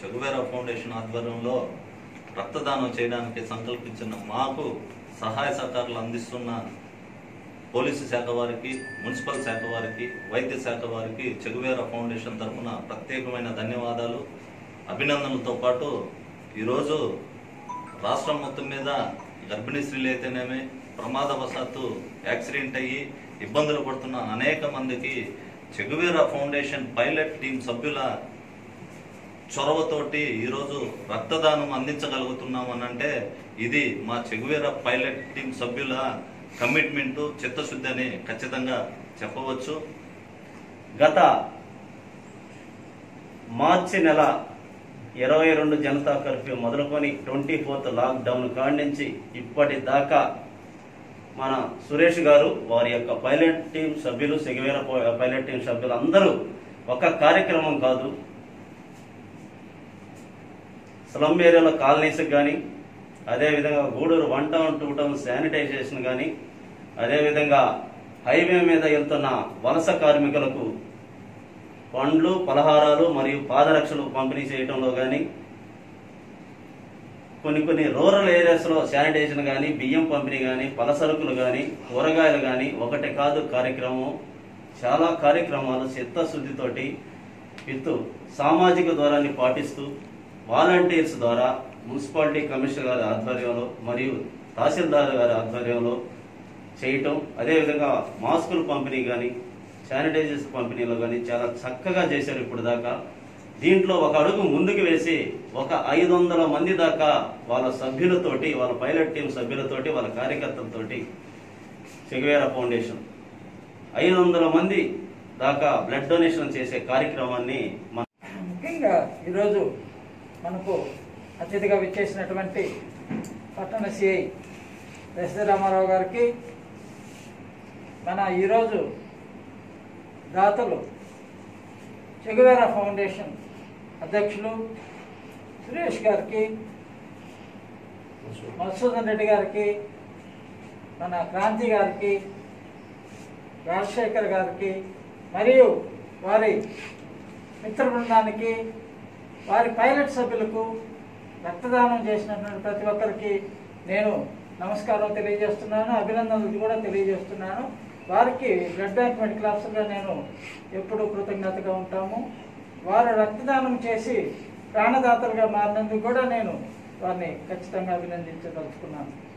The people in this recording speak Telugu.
చెగువేరా ఫౌండేషన్ ఆధ్వర్యంలో రక్తదానం చేయడానికి సంకల్పించిన మాకు సహాయ సహకారాలు అందిస్తున్న పోలీసు శాఖ వారికి మున్సిపల్ శాఖ వారికి వైద్య శాఖ వారికి చెగువేరా ఫౌండేషన్ తరఫున ప్రత్యేకమైన ధన్యవాదాలు అభినందనలతో పాటు ఈరోజు రాష్ట్రం మొత్తం మీద గర్భిణీ స్త్రీలు అయితేనేమి ప్రమాదవశాత్తు యాక్సిడెంట్ అయ్యి ఇబ్బందులు పడుతున్న అనేక మందికి చెగువేరా ఫౌండేషన్ పైలట్ టీం సభ్యుల చొరవతోటి ఈరోజు రక్తదానం అందించగలుగుతున్నాం అని అంటే ఇది మా చెగువేరా పైలట్ టీం సభ్యుల కమిట్మెంట్ చిత్తశుద్ధి అని ఖచ్చితంగా చెప్పవచ్చు గత మార్చి నెల ఇరవై రెండు జనతా కర్ఫ్యూ మొదలుకొని ట్వంటీ ఫోర్త్ లాక్డౌన్ కాడి నుంచి ఇప్పటిదాకా మన సురేష్ గారు వారి యొక్క పైలట్ టీం సభ్యులు సెగవేర పైలట్ టీం సభ్యులు అందరూ ఒక కార్యక్రమం కాదు స్లమ్ ఏరియాలో కాలనీస్కి కానీ అదేవిధంగా Gudur one town two town sanitization కానీ అదేవిధంగా హైవే మీద వెళ్తున్న వలస కార్మికులకు పండ్లు పలహారాలు మరియు పాదరక్షలు పంపిణీ చేయడంలో కానీ కొన్ని కొన్ని రూరల్ ఏరియాస్లో శానిటైజేషన్ కానీ బియ్యం పంపిణీ కానీ పలసరుకులు కానీ కూరగాయలు కానీ ఒకటి కాదు కార్యక్రమం చాలా కార్యక్రమాలు చిత్తశుద్ధితోటి విత్ సామాజిక దూరాన్ని పాటిస్తూ వాలంటీర్స్ ద్వారా మున్సిపాలిటీ కమిషనర్ గారి ఆధ్వర్యంలో మరియు తహసీల్దార్ గారి ఆధ్వర్యంలో చేయటం అదేవిధంగా మాస్కులు పంపిణీ కానీ శానిటైజర్స్ పంపిణీలో కానీ చాలా చక్కగా చేశారు ఇప్పుడు దాకా దీంట్లో ఒక అడుగు ముందుకు వేసి ఒక ఐదు వందల మంది దాకా వాళ్ళ సభ్యులతోటి వాళ్ళ పైలట్ టీం సభ్యులతోటి వాళ్ళ కార్యకర్తలతోటి చెగువేరా ఫౌండేషన్ ఐదు వందల మంది దాకా బ్లడ్ డొనేషన్ చేసే కార్యక్రమాన్ని మన ముఖ్యంగా ఈరోజు మనకు అతిథిగా విచ్చేసినటువంటి పట్టణ సిఐ ఎస్డి రామారావు గారికి మన ఈరోజు దాతలు చెగువేరా ఫౌండేషన్ అధ్యక్షులు సురేష్ గారికి మధుసూదన్ రెడ్డి గారికి మన క్రాంతి గారికి రాజశేఖర్ గారికి మరియు వారి మిత్ర బృందానికి వారి పైలట్ సభ్యులకు రక్తదానం చేసినటువంటి ప్రతి ఒక్కరికి నేను నమస్కారం తెలియజేస్తున్నాను అభినందనలు కూడా తెలియజేస్తున్నాను వారికి బ్లడ్ బ్యాంక్ మెడికల్ ఆఫీసర్గా నేను ఎప్పుడూ కృతజ్ఞతగా ఉంటాము వారు రక్తదానం చేసి ప్రాణదాతలుగా మారినందుకు కూడా నేను వారిని ఖచ్చితంగా అభినందించదలుచుకున్నాను